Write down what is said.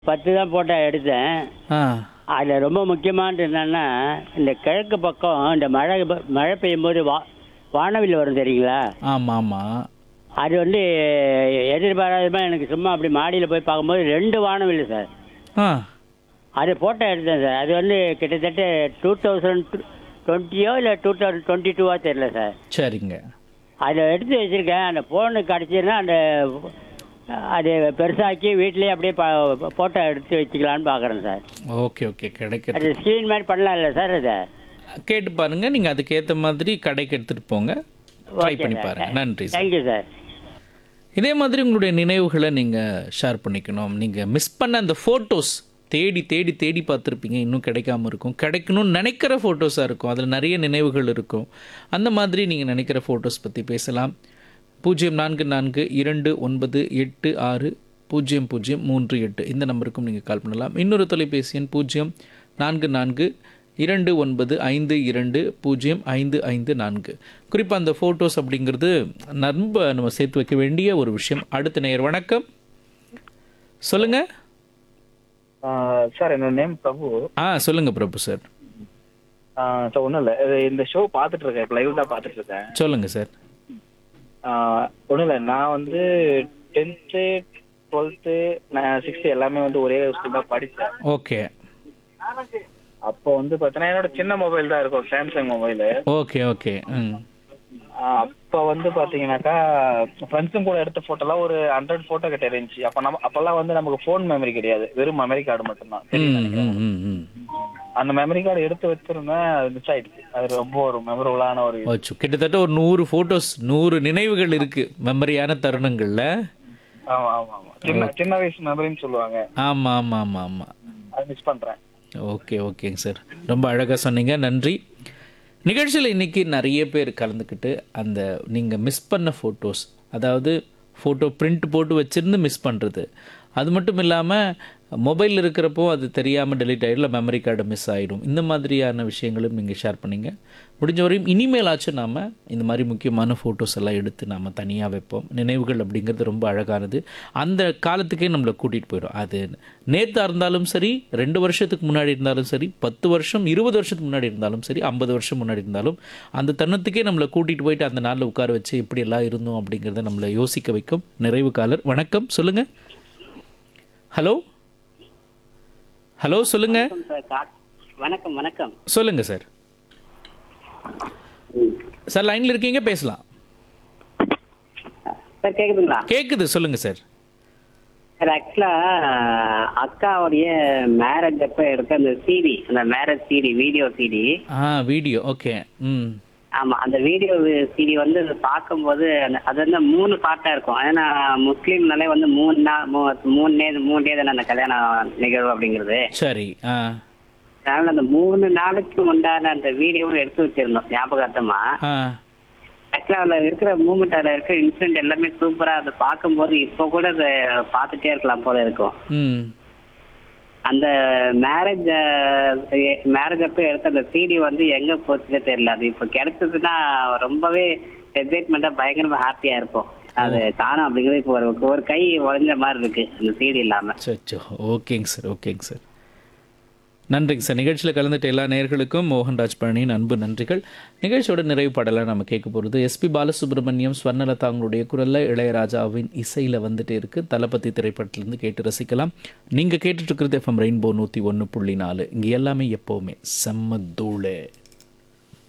பத்து தான் ஃபோட்டோ எடுத்தேன் ஆ அதில் ரொம்ப முக்கியமானது என்னன்னா இந்த கிழக்கு பக்கம் இந்த மழை ப- மழை பெய்யும் போது வா வானவில் வரும் தெரியுங்களா ஆமாம் ஆமாம் அது வந்து எதிர்பாராதமாக எனக்கு சும்மா அப்படி மாடியில் போய் பார்க்கும்போது ரெண்டு வானவில் சார் ஆ அது ஃபோட்டோ எடுத்தேன் சார் அது வந்து கிட்டத்தட்ட டூ தௌசண்ட் டுவெண்ட்டியோ இல்லை டூ தௌசண்ட் டுவெண்ட்டி டூவோ தெரில சார் சரிங்க அதை எடுத்து வச்சுருக்கேன் அந்த ஃபோனு கிடச்சின்னா அந்த அது பெருசாக்கி வீட்லேயே அப்படியே ஃபோட்டோ எடுத்து வச்சுக்கலான்னு பார்க்குறேன் சார் ஓகே ஓகே கிடைக்கிறது அது ஸ்க்ரீன் மாதிரி பண்ணலாம் இல்லை சார் அதை கேட்டு பாருங்க நீங்கள் அதுக்கேற்ற மாதிரி கடைக்கு எடுத்துகிட்டு போங்க ட்ரை பண்ணி பாருங்க நன்றி சார் தேங்க்யூ சார் இதே மாதிரி உங்களுடைய நினைவுகளை நீங்கள் ஷேர் பண்ணிக்கணும் நீங்கள் மிஸ் பண்ண அந்த ஃபோட்டோஸ் தேடி தேடி தேடி பார்த்துருப்பீங்க இன்னும் கிடைக்காம இருக்கும் கிடைக்கணும்னு நினைக்கிற ஃபோட்டோஸாக இருக்கும் அதில் நிறைய நினைவுகள் இருக்கும் அந்த மாதிரி நீங்கள் நினைக்கிற ஃபோட்டோஸ் பற்றி பேசலாம் பூஜ்ஜியம் நான்கு நான்கு இரண்டு ஒன்பது எட்டு ஆறு பூஜ்ஜியம் பூஜ்ஜியம் மூன்று எட்டு இந்த நம்பருக்கும் நீங்கள் கால் பண்ணலாம் இன்னொரு தொலைபேசி எண் பூஜ்ஜியம் நான்கு நான்கு இரண்டு ஒன்பது ஐந்து இரண்டு பூஜ்ஜியம் ஐந்து ஐந்து நான்கு குறிப்பாக அந்த ஃபோட்டோஸ் அப்படிங்கிறது ரொம்ப நம்ம சேர்த்து வைக்க வேண்டிய ஒரு விஷயம் அடுத்த நேயர் வணக்கம் சொல்லுங்கள் சார் என்னோட நேம் பிரபு ஆ சொல்லுங்கள் பிரபு சார் சார் ஒன்றும் இல்லை இந்த ஷோ பார்த்துட்டு இருக்கேன் இப்போ லைவ் தான் பார்த்துட்டு இருக்கேன் சொல்லுங்கள் சார் ஒன்றும் இல்லை நான் வந்து டென்த்து டுவெல்த்து நான் சிக்ஸ்த்து எல்லாமே வந்து ஒரே ஸ்கூல் தான் படித்தேன் ஓகே அப்போ வந்து பார்த்தீங்கன்னா என்னோட சின்ன மொபைல் தான் இருக்கும் சாம்சங் மொபைலு ஓகே ஓகே ம் அப்போ வந்து பார்த்தீங்கன்னாக்கா ஃப்ரெண்ட்ஸும் கூட எடுத்த ஃபோட்டோலாம் ஒரு ஹண்ட்ரட் ஃபோட்டோ கிட்ட இருந்துச்சு அப்போ நம்ம அப்போல்லாம் வந்து நமக்கு ஃபோன் மெமரி கிடையாது வெறும் மெமரி கார்டு மட்டும்தான் ம் ம் ம் ம் அந்த மெமரி கார்டு எடுத்து வச்சிருந்தேன் அது மிஸ் ஆயிடுச்சு அது ரொம்ப ஒரு மெமரபுளான ஒரு வச்சு கிட்டத்தட்ட ஒரு நூறு ஃபோட்டோஸ் நூறு நினைவுகள் இருக்குது மெமரியான தருணங்களில் ஆமா ஆமா ஆமா சின்ன சின்ன வயசு மெமரின்னு சொல்லுவாங்க ஆமாம் ஆமாம் ஆமாம் ஆமாம் அது மிஸ் பண்றேன் ஓகே ஓகேங்க சார் ரொம்ப அழகாக சொன்னீங்க நன்றி நிகழ்ச்சியில் இன்றைக்கி நிறைய பேர் கலந்துக்கிட்டு அந்த நீங்கள் மிஸ் பண்ண ஃபோட்டோஸ் அதாவது ஃபோட்டோ பிரிண்ட் போட்டு வச்சுருந்து மிஸ் பண்ணுறது அது மட்டும் இல்லாமல் மொபைல் இருக்கிறப்போ அது தெரியாமல் டெலிட் ஆகிடும் இல்லை மெமரி கார்டு மிஸ் ஆகிடும் இந்த மாதிரியான விஷயங்களும் நீங்கள் ஷேர் பண்ணீங்க முடிஞ்ச வரையும் இனிமேலாச்சும் நாம் இந்த மாதிரி முக்கியமான ஃபோட்டோஸ் எல்லாம் எடுத்து நாம் தனியாக வைப்போம் நினைவுகள் அப்படிங்கிறது ரொம்ப அழகானது அந்த காலத்துக்கே நம்மளை கூட்டிகிட்டு போயிடும் அது நேத்தாக இருந்தாலும் சரி ரெண்டு வருஷத்துக்கு முன்னாடி இருந்தாலும் சரி பத்து வருஷம் இருபது வருஷத்துக்கு முன்னாடி இருந்தாலும் சரி ஐம்பது வருஷம் முன்னாடி இருந்தாலும் அந்த தருணத்துக்கே நம்மளை கூட்டிகிட்டு போயிட்டு அந்த நாளில் உட்கார வச்சு எப்படி எல்லாம் இருந்தோம் அப்படிங்கிறத நம்மளை யோசிக்க வைக்கும் நிறைவு காலர் வணக்கம் சொல்லுங்கள் ஹலோ ஹலோ சொல்லுங்கள் வணக்கம் வணக்கம் சொல்லுங்கள் சார் சார் லைனில் இருக்கீங்க பேசலாம் சார் கேக்குதுங்களா கேட்குது சொல்லுங்கள் சார் சார் ஆக்சுவலா அக்காவுடைய மேரேஜ் அப்ப எடுத்த அந்த சிடி அந்த மேரேஜ் சிடி வீடியோ சிடி ஆ வீடியோ ஓகே ம் ஆமா அந்த வீடியோ சிடி வந்து பார்க்கும்போது அந்த- அது வந்து மூணு பார்ட்டா இருக்கும் ஏன்னா முஸ்லீம்னாலே வந்து மூணு நாள் மூ- மூணு டே மூணு டே தானே அந்த கல்யாண நிகழ்வு அப்படிங்கிறது சரி ஆ அதனால அந்த மூணு நாளைக்கு உண்டான அந்த வீடியோவும் எடுத்து வச்சிருந்தோம் ஞாபகார்த்தமா ஆ ஆக்சுவலா அதுல இருக்கிற மூமெண்ட் அதுல இருக்கிற இன்சிடென்ட் எல்லாமே சூப்பரா அதை பார்க்கும்போது இப்போ கூட அதை பார்த்துட்டே இருக்கலாம் போல இருக்கும் ம் அந்த மேரேஜ் மேரேஜ் அப்போ எடுத்த அந்த சிடி வந்து எங்க போச்சுன்னே தெரியல அது இப்போ கிடைச்சதுன்னா ரொம்பவே எக்ஸைட்மெண்டா பயங்கரமா ஹாப்பியா இருப்போம் அது காணும் அப்படிங்கிறது இப்போ ஒரு ஒரு கை உடஞ்ச மாதிரி இருக்கு அந்த சிடி இல்லாம சச்சோ ஓகேங்க சார் ஓகேங்க சார் நன்றிங்க சார் நிகழ்ச்சியில் கலந்துட்ட எல்லா நேயர்களுக்கும் மோகன்ராஜ் பழனியின் அன்பு நன்றிகள் நிகழ்ச்சியோட நிறைவு பாடலை நம்ம கேட்க போகிறது எஸ்பி பாலசுப்ரமணியம் ஸ்வர்ணலதா அவங்களுடைய குரலில் இளையராஜாவின் இசையில் வந்துட்டு இருக்குது தளபதி திரைப்படத்திலேருந்து கேட்டு ரசிக்கலாம் நீங்கள் கேட்டுட்டு இருக்கிறது எஃப்எம் ரெயின்போ நூற்றி ஒன்று புள்ளி நாலு இங்கே எல்லாமே எப்போவுமே செம்ம தூளு